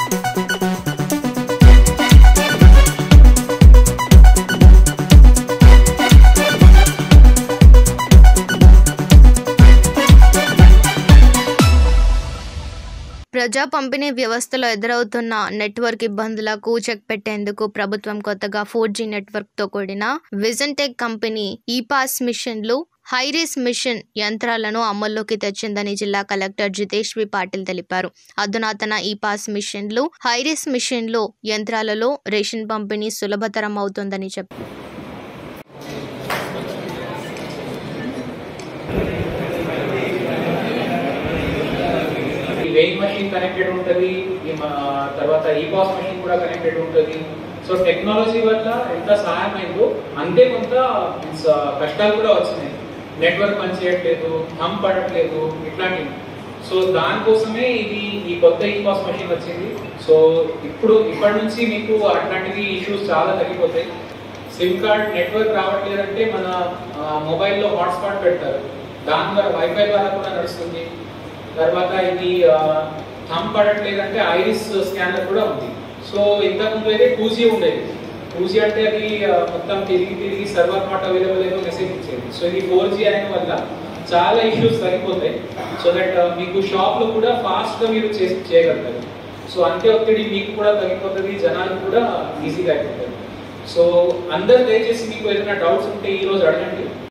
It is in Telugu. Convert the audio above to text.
ప్రజా పంపిణీ వ్యవస్థలో ఎదురవుతున్న నెట్వర్క్ ఇబ్బందులకు చెక్ పెట్టేందుకు ప్రభుత్వం కొత్తగా ఫోర్ జీ నెట్వర్క్తో కూడిన విజన్ టెక్ కంపెనీ ఈ పాస్ మిషన్లు హైరిస్ మిషన్ యంత్రాలను అమల్లోకి తెచ్చిందని జిల్లా కలెక్టర్ జితేష్ వి పాటిల్ తెలిపారు అధునాతన ఈ పాస్ మిషన్లు హైరిస్ మిషన్లు యంత్రాలలో రేషన్ పంపిణీ సులభతరం అవుతుందని చెప్పారు ఈ వెయింగ్ మెషిన్ కనెక్టెడ్ ఉంటుంది ఈ మ- తర్వాత ఈ పాస్ మెషిన్ కూడా కనెక్టెడ్ ఉంటుంది సో టెక్నాలజీ వల్ల ఎంత సహాయం అయిందో అంతే కొంత మీన్స్ కష్టాలు కూడా వచ్చినాయి నెట్వర్క్ పని చేయట్లేదు హమ్ పడట్లేదు ఇట్లాంటివి సో దానికోసమే ఇది ఈ కొత్త ఈ పాస్ మెషిన్ వచ్చింది సో ఇప్పుడు ఇప్పటి నుంచి మీకు అట్లాంటివి ఇష్యూస్ చాలా తగ్గిపోతాయి సిమ్ కార్డ్ నెట్వర్క్ రావట్లేదంటే మన మొబైల్లో హాట్స్పాట్ పెడతారు దాని ద్వారా వైఫై ద్వారా కూడా నడుస్తుంది తర్వాత ఇది థమ్ పడట్లేదంటే ఐరిస్ స్కానర్ కూడా ఉంది సో ఇంతకుముందు అయితే టూ జీ ఉండేది టూ జీ అంటే అది ఆ, మొత్తం తిరిగి తిరిగి సర్వర్ నాట్ అవైలబుల్ ఏదో మెసేజ్ ఇచ్చేది సో ఇది ఫోర్ జీ అనే వల్ల చాలా ఇష్యూస్ తగ్గిపోతాయి సో దట్ మీకు షాప్లో కూడా ఫాస్ట్గా మీరు చేసి చేయగలుగుతారు సో అంతే ఒత్తిడి మీకు కూడా తగ్గిపోతుంది జనాలకు కూడా ఈజీగా అయిపోతుంది సో అందరు దయచేసి మీకు ఏదైనా డౌట్స్ ఉంటే ఈ రోజు అడగండి